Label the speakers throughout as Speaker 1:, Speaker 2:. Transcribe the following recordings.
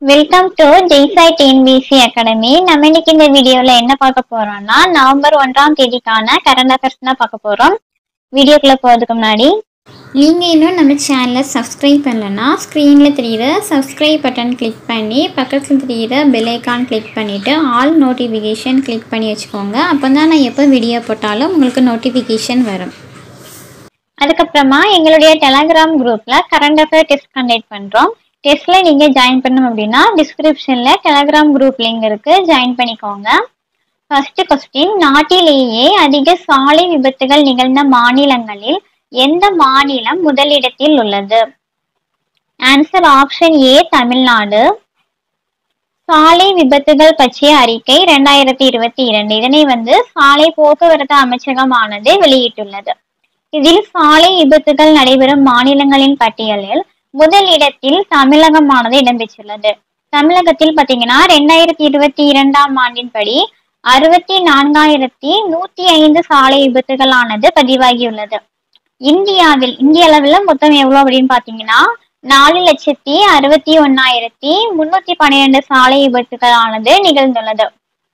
Speaker 1: welcome to Jaisai TNPSC academy நம்ம இன்னைக்கு இந்த வீடியோல என்ன பார்க்க போறோம்னா நவம்பர் ஒன்றாம் தேதிக்கான கரண்ட் அஃபேர்ஸ் தான் பார்க்க போறோம் வீடியோக்குள்ள போறதுக்கு முன்னாடி
Speaker 2: நீங்கள் இன்னும் நம்ம சேனலை சப்ஸ்கிரைப் பண்ணலன்னா ஸ்க்ரீனில் தெரியுற சப்ஸ்கிரைப் பட்டன் கிளிக் பண்ணி பக்கத்தில் தெரியுற பெல் ஐக்கான் கிளிக் பண்ணிவிட்டு ஆல் நோட்டிஃபிகேஷன் கிளிக் பண்ணி வச்சுக்கோங்க அப்போ தான் நான் எப்போ வீடியோ போட்டாலும் உங்களுக்கு நோட்டிஃபிகேஷன் வரும்
Speaker 1: அதுக்கப்புறமா எங்களுடைய டெலகிராம் குரூப்ல கரண்ட் அஃபேர் டெஸ்ட் கண்டக்ட் பண்றோம் டெஸ்ட்ல நீங்க ஜாயின் பண்ணணும் அப்படின்னா டிஸ்கிரிப்ஷன்ல டெலகிராம் குரூப் லிங்க் இருக்கு ஜாயின் பண்ணிக்கோங்க ஃபர்ஸ்ட் கொஸ்டின் நாட்டிலேயே அதிக சாலை விபத்துகள் நிகழ்ந்த மாநிலங்களில் எந்த மாநிலம் முதலிடத்தில் உள்ளது ஆன்சர் ஆப்ஷன் ஏ தமிழ்நாடு சாலை விபத்துகள் பற்றிய அறிக்கை ரெண்டாயிரத்தி இருபத்தி இரண்டு இதனை வந்து சாலை போக்குவரத்து அமைச்சகமானது வெளியிட்டுள்ளது இதில் சாலை விபத்துகள் நடைபெறும் மாநிலங்களின் பட்டியலில் முதலிடத்தில் தமிழகமானது இடம்பெற்றுள்ளது தமிழகத்தில் பாத்தீங்கன்னா ரெண்டாயிரத்தி இருபத்தி இரண்டாம் ஆண்டின்படி அறுபத்தி நான்காயிரத்தி நூத்தி ஐந்து சாலை விபத்துகளானது பதிவாகியுள்ளது இந்தியாவில் இந்திய அளவில் மொத்தம் எவ்வளவு அப்படின்னு பாத்தீங்கன்னா நாலு லட்சத்தி அறுபத்தி ஒன்னாயிரத்தி முன்னூத்தி பன்னிரண்டு சாலை விபத்துகளானது நிகழ்ந்துள்ளது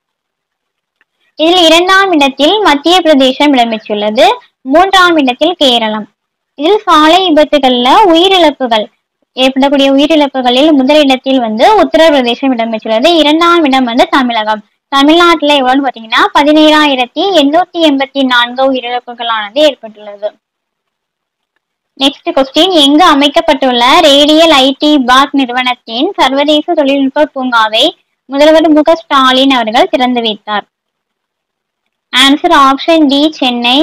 Speaker 1: இதில் இரண்டாம் இடத்தில் மத்திய பிரதேசம் இடம்பெற்றுள்ளது மூன்றாம் இடத்தில் கேரளம் இதில் சாலை விபத்துகள்ல உயிரிழப்புகள் ஏற்படக்கூடிய உயிரிழப்புகளில் முதலிடத்தில் வந்து உத்தரப்பிரதேசம் இடம்பெற்றுள்ளது இரண்டாம் இடம் வந்து தமிழகம் தமிழ்நாட்டுல எவ்வளவுன்னு பாத்தீங்கன்னா பதினேழாயிரத்தி எண்ணூத்தி எண்பத்தி நான்கு உயிரிழப்புகளானது ஏற்பட்டுள்ளது நெக்ஸ்ட் கொஸ்டின் எங்கு அமைக்கப்பட்டுள்ள ரேடியல் ஐடி பார்க் நிறுவனத்தின் சர்வதேச தொழில்நுட்ப பூங்காவை முதல்வர் மு க ஸ்டாலின் அவர்கள் திறந்து வைத்தார் answer option D Chennai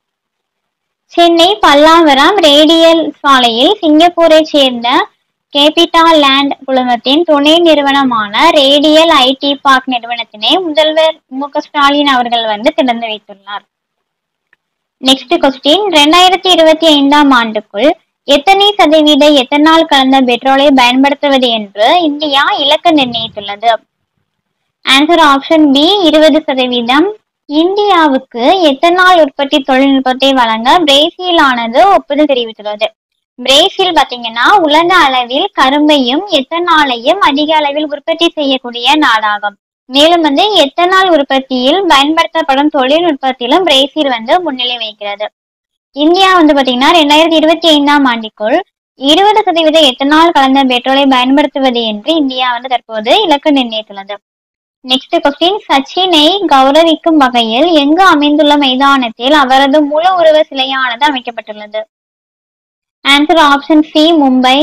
Speaker 1: Chennai Pallavaram radial சாலையில் சிங்கப்பூரை சேர்ந்த கேபிட்டல் லேண்ட் குழுமத்தின் துணை நிறுவனமான ரேடியல் ஐடி பார்க் நிறுவனத்தினை முதல்வர் மு க ஸ்டாலின் அவர்கள் வந்து திறந்து வைத்துள்ளார் நெக்ஸ்ட் கொஸ்டின் ரெண்டாயிரத்தி இருபத்தி ஐந்தாம் ஆண்டுக்குள் எத்தனை சதவீத எத்தனால் கலந்த பெட்ரோலை பயன்படுத்துவது என்று இந்தியா இலக்கு நிர்ணயித்துள்ளது ஆன்சர் ஆப்ஷன் பி இருபது சதவீதம் இந்தியாவுக்கு எத்தனால் உற்பத்தி தொழில்நுட்பத்தை வழங்க பிரேசிலானது ஒப்புதல் தெரிவித்துள்ளது பிரேசில் பாத்தீங்கன்னா உலக அளவில் கரும்பையும் எத்தனாலையும் அதிக அளவில் உற்பத்தி செய்யக்கூடிய நாடாகும் மேலும் வந்து எத்தனால் உற்பத்தியில் பயன்படுத்தப்படும் தொழில்நுட்பத்திலும் பிரேசில் வந்து முன்னிலை வைக்கிறது இந்தியா வந்து பாத்தீங்கன்னா ரெண்டாயிரத்தி இருபத்தி ஐந்தாம் ஆண்டிற்குள் இருபது சதவீத எத்தனால் கலந்த பெட்ரோலை பயன்படுத்துவது என்று இந்தியா வந்து தற்போது இலக்கு நிர்ணயித்துள்ளது நெக்ஸ்ட் கொஸ்டின் சச்சினை கௌரவிக்கும் வகையில் எங்கு அமைந்துள்ள மைதானத்தில் அவரது முழு உருவ சிலையானது அமைக்கப்பட்டுள்ளது ஆன்சர் ஆப்ஷன் சி மும்பை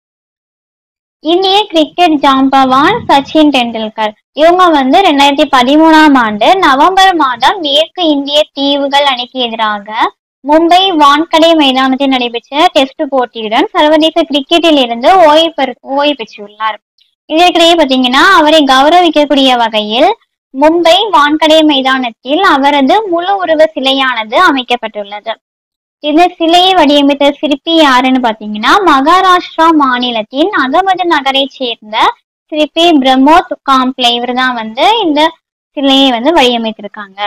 Speaker 1: இந்திய கிரிக்கெட் ஜாம்பவான் சச்சின் டெண்டுல்கர் இவங்க வந்து ரெண்டாயிரத்தி பதிமூணாம் ஆண்டு நவம்பர் மாதம் மேற்கு இந்திய தீவுகள் அணிக்கு எதிராக மும்பை வான்கடை மைதானத்தில் நடைபெற்ற டெஸ்ட் போட்டியுடன் சர்வதேச கிரிக்கெட்டில் இருந்து ஓய்வு பெறு- ஓய்வு பெற்றுள்ளார் இதற்கிடையே பாத்தீங்கன்னா அவரை கௌரவிக்கக்கூடிய வகையில் மும்பை வான்கடை மைதானத்தில் அவரது முழு உருவ சிலையானது அமைக்கப்பட்டுள்ளது இந்த சிலையை வடிவமைத்த சிற்பி யாருன்னு பாத்தீங்கன்னா மகாராஷ்டிரா மாநிலத்தின் அகமது நகரை சேர்ந்த சிற்பி பிரமோத் காம்ப்ளே இவர் தான் வந்து இந்த சிலையை வந்து வடிவமைத்திருக்காங்க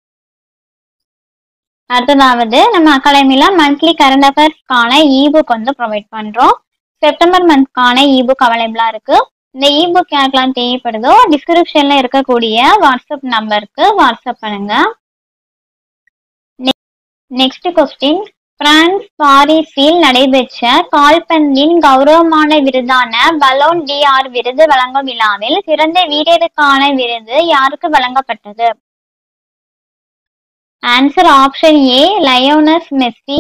Speaker 1: அடுத்ததாவது நம்ம அகாடமில மந்த்லி கரண்ட் அஃபேர்ஸ்க்கான இபுக் வந்து ப்ரொவைட் பண்றோம் செப்டம்பர் மந்த்க்கான இபுக் அவைலபிளா இருக்கு இந்த இபுக் யாருக்கெல்லாம் தேவைப்படுதோ டிஸ்கிரிப்ஷன்ல இருக்கக்கூடிய வாட்ஸ்அப் நம்பருக்கு வாட்ஸ்அப் பண்ணுங்க நெக்ஸ்ட் கொஸ்டின் பிரான்ஸ் பாரிஸில் நடைபெற்ற கால்பந்தின் கௌரவமான விருதான பலோன் டிஆர் விருது வழங்கும் விழாவில் சிறந்த வீரருக்கான விருது யாருக்கு வழங்கப்பட்டது answer option A Lionel Messi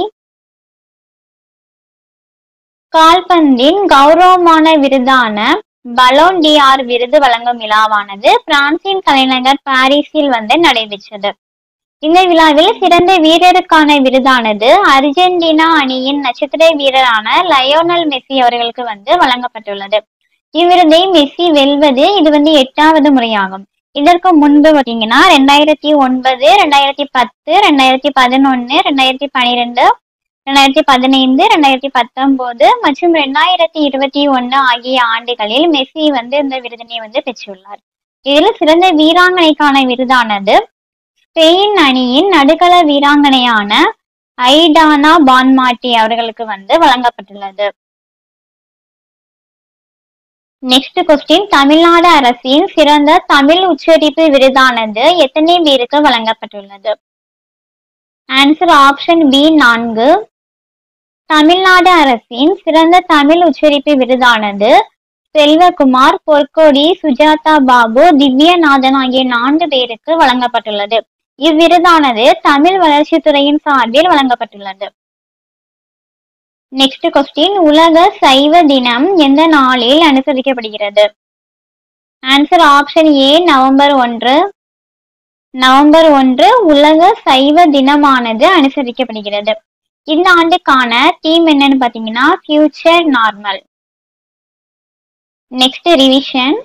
Speaker 1: கால்பந்தின் கௌரவமான விருதான பலோன் டிஆர் விருது வழங்கும் விழாவானது பிரான்சின் தலைநகர் பாரிஸில் வந்து நடைபெற்றது இந்த விழாவில் சிறந்த வீரருக்கான விருதானது அர்ஜென்டினா அணியின் நட்சத்திர வீரரான லயோனல் மெஸ்ஸி அவர்களுக்கு வந்து வழங்கப்பட்டுள்ளது இவ்விருதை மெஸ்ஸி வெல்வது இது வந்து எட்டாவது முறையாகும் இதற்கு முன்பு பாத்தீங்கன்னா ரெண்டாயிரத்தி ஒன்பது ரெண்டாயிரத்தி பத்து ரெண்டாயிரத்தி பதினொன்னு ரெண்டாயிரத்தி பனிரெண்டு ரெண்டாயிரத்தி பதினைந்து ரெண்டாயிரத்தி பத்தொன்பது மற்றும் ரெண்டாயிரத்தி இருபத்தி ஒன்னு ஆகிய ஆண்டுகளில் மெஸ்ஸி வந்து இந்த விருதினை வந்து பெற்றுள்ளார் இதில் சிறந்த வீராங்கனைக்கான விருதானது ஸ்பெயின் அணியின் நடுக்கள வீராங்கனையான ஐடானா பான்மாட்டி அவர்களுக்கு வந்து வழங்கப்பட்டுள்ளது நெக்ஸ்ட் கொஸ்டின் தமிழ்நாடு அரசின் சிறந்த தமிழ் உச்சரிப்பு விருதானது எத்தனை பேருக்கு வழங்கப்பட்டுள்ளது ஆன்சர் ஆப்ஷன் பி நான்கு தமிழ்நாடு அரசின் சிறந்த தமிழ் உச்சரிப்பு விருதானது செல்வகுமார் பொற்கொடி சுஜாதா பாபு திவ்யநாதன் ஆகிய நான்கு பேருக்கு வழங்கப்பட்டுள்ளது இவ்விருதானது தமிழ் வளர்ச்சித்துறையின் சார்பில் வழங்கப்பட்டுள்ளது நெக்ஸ்ட் கொஸ்டின் உலக சைவ தினம் எந்த நாளில் அனுசரிக்கப்படுகிறது ஆன்சர் ஆப்ஷன் ஏ நவம்பர் ஒன்று நவம்பர் ஒன்று உலக சைவ தினமானது அனுசரிக்கப்படுகிறது இந்த ஆண்டுக்கான தீம் என்னன்னு பாத்தீங்கன்னா ஃபியூச்சர் நார்மல் நெக்ஸ்ட் ரிவிஷன்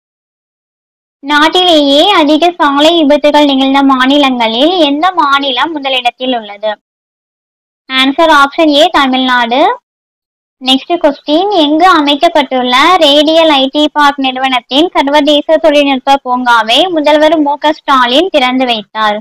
Speaker 1: நாட்டிலேயே அதிக சாலை விபத்துகள் நிகழ்ந்த மாநிலங்களில் எந்த மாநிலம் முதலிடத்தில் உள்ளது answer option A Tamil Nadu next question எங்கு அமைக்கப்பட்டுள்ள ரேடியல் ஐடி பார்க் நிறுவனத்தின் சர்வதேச தொழில்நுட்ப பூங்காவை முதல்வர் மு க ஸ்டாலின் திறந்து வைத்தார்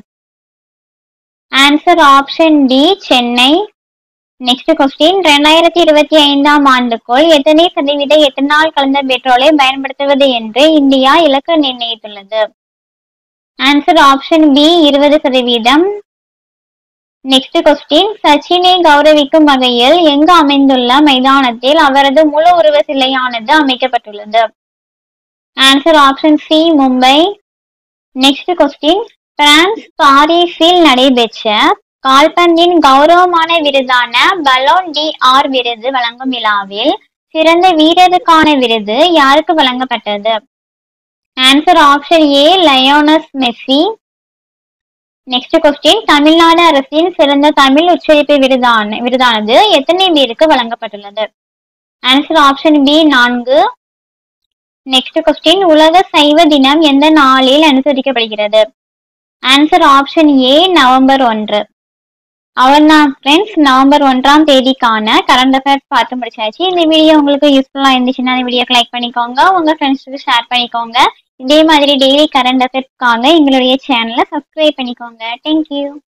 Speaker 1: answer option D Chennai next question ரெண்டாயிரத்தி இருபத்தி ஐந்தாம் ஆண்டுக்குள் எத்தனை சதவீத எத்தனால் கலந்த பெட்ரோலை பயன்படுத்துவது என்று இந்தியா இலக்கு நிர்ணயித்துள்ளது ஆன்சர் ஆப்ஷன் பி இருபது சதவீதம் நெக்ஸ்ட் கொஸ்டின் சச்சினை கௌரவிக்கும் வகையில் எங்கு அமைந்துள்ள மைதானத்தில் அவரது முழு உருவ சிலையானது அமைக்கப்பட்டுள்ளது answer option C Mumbai next question France பாரிஸில் நடைபெற்ற கால்பந்தின் கௌரவமான விருதான பலோன் டி ஆர் விருது வழங்கும் விழாவில் சிறந்த வீரருக்கான விருது யாருக்கு வழங்கப்பட்டது answer option A Lionel Messi next question Tamil Nadu அரசின் சிறந்த தமிழ் உச்சரிப்பு விருதான விருதானது எத்தனை பேருக்கு வழங்கப்பட்டுள்ளது ஆன்சர் ஆப்ஷன் பி நான்கு நெக்ஸ்ட் கொஸ்டின் உலக சைவ தினம் எந்த நாளில் அனுசரிக்கப்படுகிறது ஆன்சர் ஆப்ஷன் ஏ நவம்பர் ஒன்று அவ்வளோதான் ஃப்ரெண்ட்ஸ் நவம்பர் ஒன்றாம் தேதிக்கான கரண்ட் அஃபேர்ஸ் பார்த்து முடிச்சாச்சு இந்த வீடியோ உங்களுக்கு யூஸ்ஃபுல்லாக இருந்துச்சுன்னா இந்த வீடியோக்கு லைக் பண்ணிக்கோங்க உங்கள் ஃப்ரெண்ட்ஸுக்கு ஷேர் பண்ணிக்கோங்க இதே மாதிரி டெய்லி கரண்ட் அஃபேர்ஸ்க்காக எங்களுடைய சேனலை சப்ஸ்கிரைப் பண்ணிக்கோங்க தேங்க்யூ